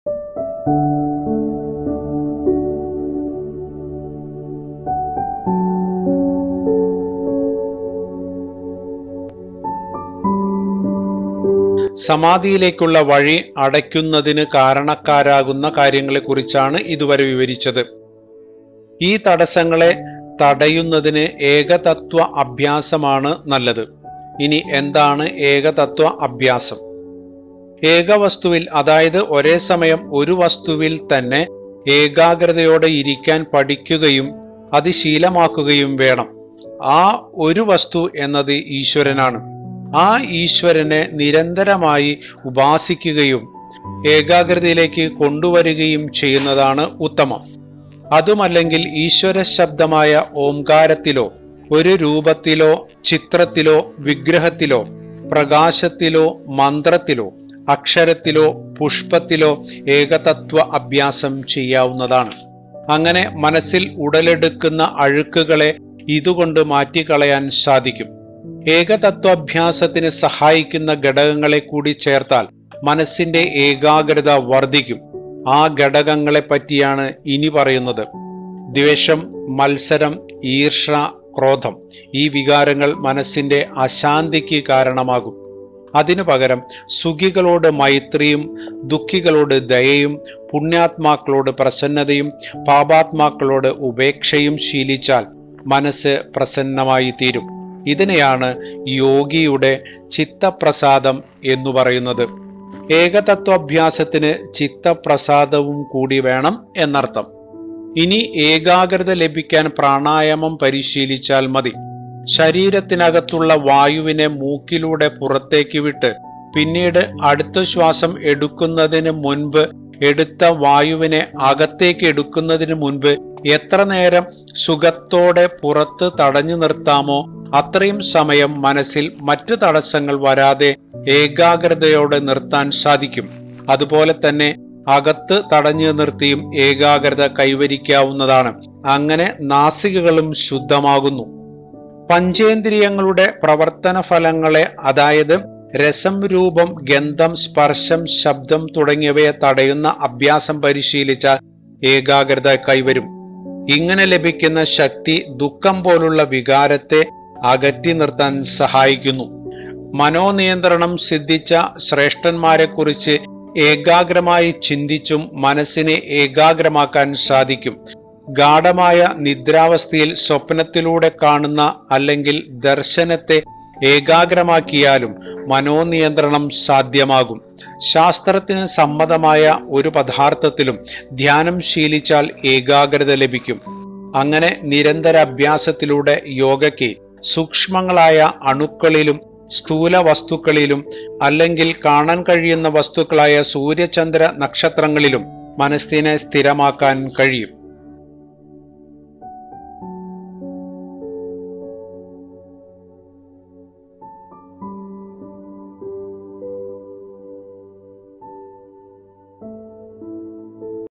സമാധിയിലേക്കുള്ള വഴി അടയ്ക്കുന്നതിന് കാരണക്കാരാകുന്ന കാര്യങ്ങളെക്കുറിച്ചാണ് ഇതുവരെ വിവരിച്ചത് ഈ തടസ്സങ്ങളെ തടയുന്നതിന് ഏകതത്വ അഭ്യാസമാണ് നല്ലത് ഇനി എന്താണ് ഏകതത്വ അഭ്യാസം ഏകവസ്തുവിൽ അതായത് ഒരേ സമയം ഒരു വസ്തുവിൽ തന്നെ ഏകാഗ്രതയോടെ ഇരിക്കാൻ പഠിക്കുകയും അത് ശീലമാക്കുകയും വേണം ആ ഒരു വസ്തു എന്നത് ഈശ്വരനാണ് ആ ഈശ്വരനെ നിരന്തരമായി ഉപാസിക്കുകയും ഏകാഗ്രതയിലേക്ക് കൊണ്ടുവരികയും ചെയ്യുന്നതാണ് ഉത്തമം അതുമല്ലെങ്കിൽ ഈശ്വര ശബ്ദമായ ഓംകാരത്തിലോ ഒരു രൂപത്തിലോ ചിത്രത്തിലോ വിഗ്രഹത്തിലോ പ്രകാശത്തിലോ മന്ത്രത്തിലോ അക്ഷരത്തിലോ പുഷ്പത്തിലോ ഏകതത്വ അഭ്യാസം ചെയ്യാവുന്നതാണ് അങ്ങനെ മനസ്സിൽ ഉടലെടുക്കുന്ന അഴുക്കുകളെ ഇതുകൊണ്ട് മാറ്റിക്കളയാൻ സാധിക്കും ഏകതത്വാഭ്യാസത്തിന് സഹായിക്കുന്ന ഘടകങ്ങളെ കൂടി ചേർത്താൽ മനസ്സിന്റെ ഏകാഗ്രത വർദ്ധിക്കും ആ ഘടകങ്ങളെ പറ്റിയാണ് ഇനി പറയുന്നത് ദ്വേഷം മത്സരം ഈർഷ ക്രോധം ഈ വികാരങ്ങൾ മനസ്സിന്റെ അശാന്തിക്ക് കാരണമാകും അതിനു പകരം സുഖികളോട് മൈത്രിയും ദുഃഖികളോട് ദയയും പുണ്യാത്മാക്കളോട് പ്രസന്നതയും പാപാത്മാക്കളോട് ഉപേക്ഷയും ശീലിച്ചാൽ മനസ്സ് പ്രസന്നമായി തീരും ഇതിനെയാണ് യോഗിയുടെ ചിത്തപ്രസാദം എന്നു പറയുന്നത് ഏകതത്വാഭ്യാസത്തിന് ചിത്തപ്രസാദവും കൂടി വേണം എന്നർത്ഥം ഇനി ഏകാഗ്രത ലഭിക്കാൻ പ്രാണായാമം പരിശീലിച്ചാൽ മതി ശരീരത്തിനകത്തുള്ള വായുവിനെ മൂക്കിലൂടെ പുറത്തേക്ക് വിട്ട് പിന്നീട് അടുത്ത ശ്വാസം എടുക്കുന്നതിന് മുൻപ് എടുത്ത വായുവിനെ അകത്തേക്ക് എടുക്കുന്നതിന് മുൻപ് എത്ര നേരം സുഖത്തോടെ പുറത്ത് തടഞ്ഞു നിർത്താമോ അത്രയും സമയം മനസ്സിൽ മറ്റു തടസ്സങ്ങൾ വരാതെ ഏകാഗ്രതയോടെ നിർത്താൻ സാധിക്കും അതുപോലെ തന്നെ അകത്ത് തടഞ്ഞു നിർത്തിയും ഏകാഗ്രത കൈവരിക്കാവുന്നതാണ് അങ്ങനെ നാസികകളും ശുദ്ധമാകുന്നു പഞ്ചേന്ദ്രിയങ്ങളുടെ പ്രവർത്തന ഫലങ്ങളെ അതായത് രസം രൂപം ഗന്ധം സ്പർശം ശബ്ദം തുടങ്ങിയവയെ തടയുന്ന അഭ്യാസം പരിശീലിച്ചാൽ ഏകാഗ്രത കൈവരും ഇങ്ങനെ ലഭിക്കുന്ന ശക്തി ദുഃഖം പോലുള്ള വികാരത്തെ അകറ്റി നിർത്താൻ സഹായിക്കുന്നു മനോനിയന്ത്രണം സിദ്ധിച്ച ശ്രേഷ്ഠന്മാരെക്കുറിച്ച് ഏകാഗ്രമായി ചിന്തിച്ചും മനസ്സിനെ ഏകാഗ്രമാക്കാൻ സാധിക്കും ഗാഠമായ നിദ്രാവസ്ഥയിൽ സ്വപ്നത്തിലൂടെ കാണുന്ന അല്ലെങ്കിൽ ദർശനത്തെ ഏകാഗ്രമാക്കിയാലും മനോനിയന്ത്രണം സാധ്യമാകും ശാസ്ത്രത്തിന് സമ്മതമായ ഒരു പദാർത്ഥത്തിലും ധ്യാനം ശീലിച്ചാൽ ഏകാഗ്രത ലഭിക്കും അങ്ങനെ നിരന്തര അഭ്യാസത്തിലൂടെ യോഗയ്ക്ക് സൂക്ഷ്മങ്ങളായ അണുക്കളിലും സ്ഥൂല വസ്തുക്കളിലും അല്ലെങ്കിൽ കാണാൻ കഴിയുന്ന വസ്തുക്കളായ സൂര്യചന്ദ്ര നക്ഷത്രങ്ങളിലും മനസ്സിനെ സ്ഥിരമാക്കാൻ കഴിയും